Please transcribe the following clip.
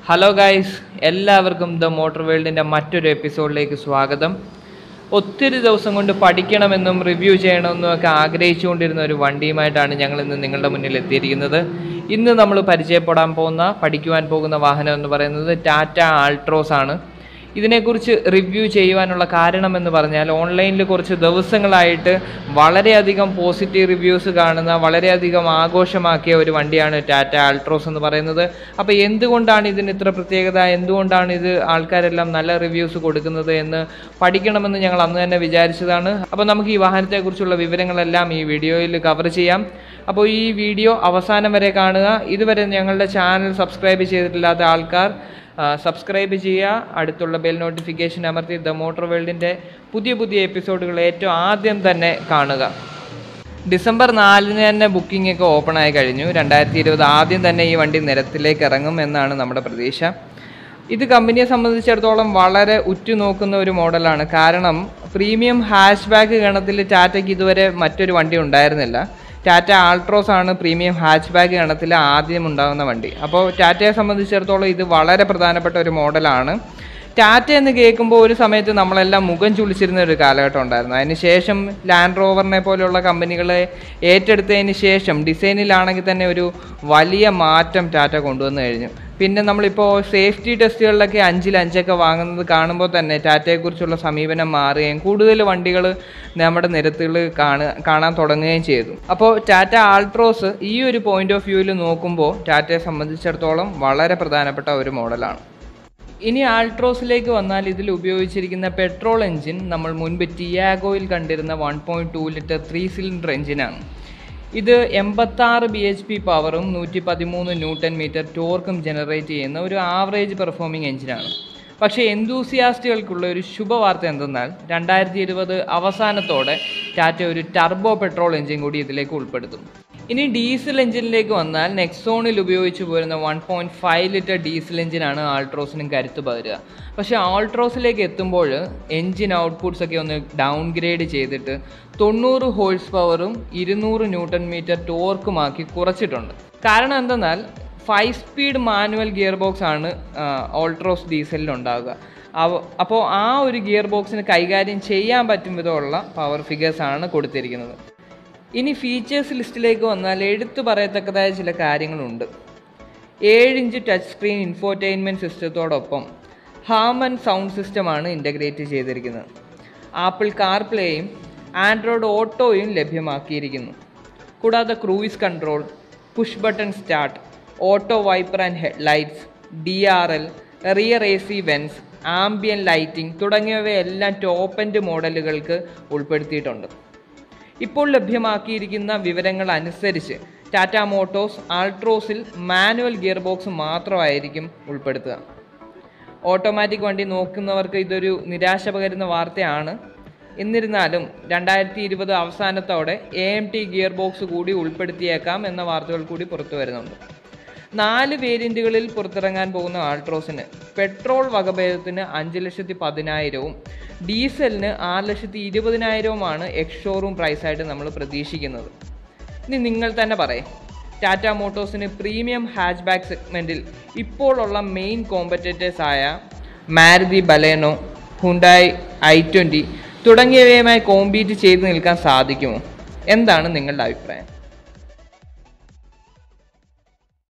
hello guys എല്ലാവർക്കും the motor വേൾഡിൻ്റെ മറ്റൊരു എപ്പിസോഡിലേക്ക് സ്വാഗതം ഒത്തിരി ദിവസം കൊണ്ട് പഠിക്കണമെന്നും റിവ്യൂ ചെയ്യണമെന്നും ഒക്കെ ആഗ്രഹിച്ചുകൊണ്ടിരുന്ന ഒരു വണ്ടിയുമായിട്ടാണ് ഞങ്ങൾ ഇന്ന് നിങ്ങളുടെ മുന്നിൽ എത്തിയിരിക്കുന്നത് ഇന്ന് നമ്മൾ പരിചയപ്പെടാൻ പോകുന്ന പഠിക്കുവാൻ പോകുന്ന വാഹനം എന്ന് പറയുന്നത് ടാറ്റ ആൾട്രോസ് ആണ് ഇതിനെക്കുറിച്ച് റിവ്യൂ ചെയ്യുവാനുള്ള കാരണം എന്ന് പറഞ്ഞാൽ ഓൺലൈനിൽ കുറച്ച് ദിവസങ്ങളായിട്ട് വളരെയധികം പോസിറ്റീവ് റിവ്യൂസ് കാണുന്ന വളരെയധികം ആഘോഷമാക്കിയ ഒരു വണ്ടിയാണ് ടാറ്റ ആൾട്രോസ് എന്ന് പറയുന്നത് അപ്പോൾ എന്തുകൊണ്ടാണ് ഇതിന് ഇത്ര പ്രത്യേകത എന്തുകൊണ്ടാണ് ഇത് ആൾക്കാരെല്ലാം നല്ല റിവ്യൂസ് കൊടുക്കുന്നത് എന്ന് പഠിക്കണമെന്ന് ഞങ്ങൾ അന്ന് തന്നെ വിചാരിച്ചതാണ് അപ്പോൾ നമുക്ക് ഈ വാഹനത്തെക്കുറിച്ചുള്ള വിവരങ്ങളെല്ലാം ഈ വീഡിയോയിൽ കവർ ചെയ്യാം അപ്പോൾ ഈ വീഡിയോ അവസാനം വരെ കാണുക ഇതുവരെ ഞങ്ങളുടെ ചാനൽ സബ്സ്ക്രൈബ് ചെയ്തിട്ടില്ലാത്ത ആൾക്കാർ സബ്സ്ക്രൈബ് ചെയ്യുക അടുത്തുള്ള ബെൽ നോട്ടിഫിക്കേഷൻ അമർത്തി ദ മോട്ടോർ വേൾഡിൻ്റെ പുതിയ പുതിയ എപ്പിസോഡുകൾ ഏറ്റവും ആദ്യം തന്നെ കാണുക ഡിസംബർ നാലിന് തന്നെ ബുക്കിംഗ് ഒക്കെ ഓപ്പൺ ആയി കഴിഞ്ഞു രണ്ടായിരത്തി ഇരുപത് ആദ്യം തന്നെ ഈ വണ്ടി നിരത്തിലേക്ക് ഇറങ്ങും എന്നാണ് നമ്മുടെ പ്രതീക്ഷ ഇത് കമ്പനിയെ സംബന്ധിച്ചിടത്തോളം വളരെ ഉറ്റുനോക്കുന്ന ഒരു മോഡലാണ് കാരണം പ്രീമിയം ഹാഷ് ബാക്ക് ഗണത്തിൽ ടാറ്റയ്ക്ക് ഇതുവരെ മറ്റൊരു വണ്ടി ഉണ്ടായിരുന്നില്ല ടാറ്റ ആൾട്രോസ് ആണ് പ്രീമിയം ഹാച്ച് ബാക്ക് ഗണത്തിൽ ആദ്യം ഉണ്ടാകുന്ന വണ്ടി അപ്പോൾ ടാറ്റയെ സംബന്ധിച്ചിടത്തോളം ഇത് വളരെ പ്രധാനപ്പെട്ട ഒരു മോഡലാണ് ടാറ്റ എന്ന് കേൾക്കുമ്പോൾ ഒരു സമയത്ത് നമ്മളെല്ലാം മുഖം ചുളിച്ചിരുന്ന ഒരു കാലഘട്ടം ഉണ്ടായിരുന്നു അതിന് ശേഷം ലാൻഡ് റോവറിനെ പോലെയുള്ള കമ്പനികളെ ഏറ്റെടുത്തതിന് ശേഷം ഡിസൈനിലാണെങ്കിൽ തന്നെ ഒരു വലിയ മാറ്റം ടാറ്റ കൊണ്ടുവന്നു കഴിഞ്ഞു പിന്നെ നമ്മളിപ്പോൾ സേഫ്റ്റി ടെസ്റ്റുകളിലൊക്കെ അഞ്ചിൽ അഞ്ചൊക്കെ വാങ്ങുന്നത് കാണുമ്പോൾ തന്നെ ടാറ്റയെക്കുറിച്ചുള്ള സമീപനം മാറുകയും കൂടുതൽ വണ്ടികൾ നമ്മുടെ നിരത്തുകൾ കാണുക കാണാൻ തുടങ്ങുകയും ചെയ്തു അപ്പോൾ ടാറ്റ ആൾട്രോസ് ഈ ഒരു പോയിന്റ് ഓഫ് വ്യൂവിൽ നോക്കുമ്പോൾ ടാറ്റയെ സംബന്ധിച്ചിടത്തോളം വളരെ പ്രധാനപ്പെട്ട ഒരു മോഡലാണ് ഇനി ആൾട്രോസിലേക്ക് വന്നാൽ ഇതിൽ ഉപയോഗിച്ചിരിക്കുന്ന പെട്രോൾ എഞ്ചിൻ നമ്മൾ മുൻപ് ടിയാഗോയിൽ കണ്ടിരുന്ന one point two litre three cylinder എഞ്ചിനാണ് ഇത് എൺപത്താറ് ബി എച്ച് പി പവറും നൂറ്റി പതിമൂന്ന് ന്യൂട്ടൺ മീറ്റർ ടോർക്കും ജനറേറ്റ് ചെയ്യുന്ന ഒരു ആവറേജ് പെർഫോമിംഗ് എഞ്ചിനാണ് പക്ഷേ എന്തൂസിയാസ്റ്റുകൾക്കുള്ള ഒരു ശുഭവാർത്ത എന്തെന്നാൽ രണ്ടായിരത്തി ഇരുപത് അവസാനത്തോടെ ടാറ്റ ഒരു ടർബോ പെട്രോൾ എഞ്ചിൻ കൂടി ഇതിലേക്ക് ഉൾപ്പെടുത്തും ഇനി ഡീസൽ എഞ്ചിനിലേക്ക് വന്നാൽ നെക്സോണിൽ ഉപയോഗിച്ച് പോരുന്ന one point five litre diesel എഞ്ചിനാണ് ആൾട്രോസിനും കരുത്ത് പകരുക പക്ഷേ ആൾട്രോസിലേക്ക് എത്തുമ്പോൾ എഞ്ചിൻ ഔട്ട്പുട്ട്സ് ഒക്കെ ഒന്ന് ഡൗൺ ഗ്രേഡ് ചെയ്തിട്ട് തൊണ്ണൂറ് ഹോഴ്സ് പവറും ഇരുന്നൂറ് ന്യൂട്ടൺ മീറ്റർ ടോർക്കുമാക്കി കുറച്ചിട്ടുണ്ട് കാരണം എന്തെന്നാൽ five speed manual gear box ആണ് ഓൾട്രോസ് ഡീസലിൽ ഉണ്ടാവുക അപ്പോൾ ആ ഒരു ഗിയർ ബോക്സിന് കൈകാര്യം ചെയ്യാൻ പറ്റും വിധമുള്ള പവർ ഫിഗേഴ്സ് ആണ് കൊടുത്തിരിക്കുന്നത് ഇനി ഫീച്ചേഴ്സ് ലിസ്റ്റിലേക്ക് വന്നാൽ എടുത്തു പറയത്തക്കതായ ചില കാര്യങ്ങളുണ്ട് ഏഴ് ഇഞ്ച് ടച്ച് സ്ക്രീൻ ഇൻഫോർടൈൻമെൻറ്റ് സിസ്റ്റത്തോടൊപ്പം ഹാമൻ സൗണ്ട് സിസ്റ്റമാണ് ഇൻ്റഗ്രേറ്റ് ചെയ്തിരിക്കുന്നത് ആപ്പിൾ കാർപ്ലേയും ആൻഡ്രോയിഡ് ഓട്ടോയും ലഭ്യമാക്കിയിരിക്കുന്നു കൂടാതെ cruise control push button start auto wiper and head lights D R L rear A C vents ambient lighting തുടങ്ങിയവയെല്ലാം ടോപ്പ് എൻഡ് മോഡലുകൾക്ക് ഉൾപ്പെടുത്തിയിട്ടുണ്ട് ഇപ്പോൾ ലഭ്യമാക്കിയിരിക്കുന്ന വിവരങ്ങൾ അനുസരിച്ച് ടാറ്റ മോട്ടോഴ്സ് ആൾട്രോസിൽ മാനുവൽ ഗിയർ ബോക്സ് മാത്രമായിരിക്കും ഉൾപ്പെടുത്തുക ഓട്ടോമാറ്റിക് വണ്ടി നോക്കുന്നവർക്ക് ഇതൊരു നിരാശ പകരുന്ന വാർത്തയാണ് എന്നിരുന്നാലും രണ്ടായിരത്തി ഇരുപത് അവസാനത്തോടെ A M T gear box കൂടി ഉൾപ്പെടുത്തിയേക്കാം എന്ന വാർത്തകൾ കൂടി പുറത്തു വരുന്നുണ്ട് നാല് വേരിയൻറ്റുകളിൽ പുറത്തിറങ്ങാൻ പോകുന്ന ആൾട്രോസിന് പെട്രോൾ വകഭേദത്തിന് അഞ്ച് ലക്ഷത്തി പതിനായിരവും ഡീസലിന് ആറ് ലക്ഷത്തി ഇരുപതിനായിരവുമാണ് എക്സ് ഷോറൂം പ്രൈസായിട്ട് നമ്മൾ പ്രതീക്ഷിക്കുന്നത് ഇനി നിങ്ങൾ തന്നെ പറയും ടാറ്റ മോട്ടോഴ്സിന് പ്രീമിയം ഹാച്ച് ബാക്ക് സെഗ്മെൻറ്റിൽ ഇപ്പോഴുള്ള മെയിൻ കോമ്പറ്റേറ്റേഴ്സ് ആയ Maruti Baleno Hyundai i twenty തുടങ്ങിയവയുമായി കോമ്പീറ്റ് ചെയ്ത് നിൽക്കാൻ സാധിക്കുമോ എന്താണ് നിങ്ങളുടെ അഭിപ്രായം